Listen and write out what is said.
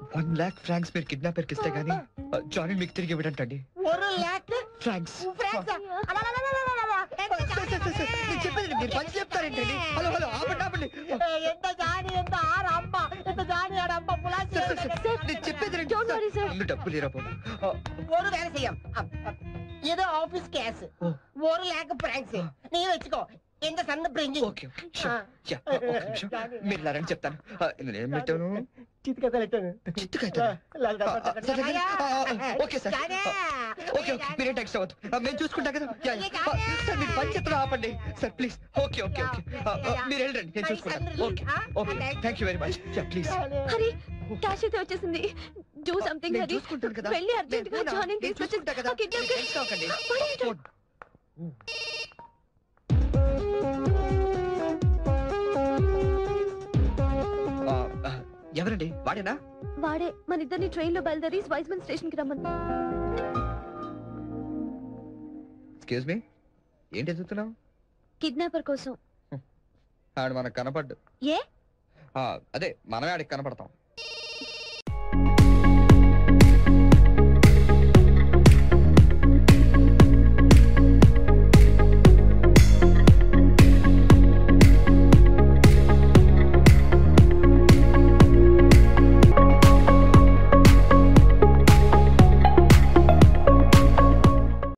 One lakh francs మీరు kidnapper కి ఇస్తే గానీ జానీ మీకు తిరిగి ఇవ్వడంటండి ఒక లాక్ ఫ్రాంక్స్ ఫ్రాంక్స్ చెప్పేది మీరు పని చెప్తారేంటండి హలో హలో ఆపండి ఆపండి ఎంత జాని ఎంత ఆర అమ్మ ఎంత జాని ఆడ అమ్మ పులాసి సార్, సార్, సార్, నేను చెప్పేది రండి. Don't worry, sir. ముందు డబ్బు లేరా బాబు ఆ, ஒரு வேலை செய்யும் அப், அப். இது ஆபீஸ் கேஸ் ஓ. ஒரு லேக் பிராங்க்ஸ் நீ வச்சுக்கோ இந்த சந்த பிரிங்கி ఓకే ఓకే sure. యా, ఒక్క నిమిషం. మీరు ఇలా రండి చెప్తాను ఆ, ఇందులో ఏం పెట్టాను చిత్తుగా తలెట్టాను చిత్తుకైతే ఓకే సార్ ఓకే ఓకే మీరే టెక్స్ట్ అవ్వద్దు ఆ, మేము చూసుకుంటాం కదా యా, యా. ఆ, సార్ మీరు పని చెప్తారా ఆపండి sir please okay okay okay ఆ, ఆ, మీరు వెళ్ళండి నేను చూసుకుంటాను okay okay thank you very much yeah please Hari cash అయితే వచ్చేసింది డూ సంథింగ్ నేను హరి చూసుకుంటాను కదా వెళ్ళి అర్జెంట్ గా నేను జానీ నేను చూసుకుంటా కదా తీసుకొచ్చి మీరు టెన్షన్ అవ్వకండి. ఆ, ఆ, ఎవరండి వాడేనా వాడే మన ఇద్దరిని ట్రైన్ లో బయలుదేరి వైజ్మన్ స్టేషన్ కి రమ్మని ఎక్స్క్యూజ్ మీ ఏంటి ఎదుగుతున్నావు కిడ్నాపర్ కోసం ఆడు మనకు కనపడ్డు ఏ ఆ, అదే మనమే ఆడికి కనపడతాం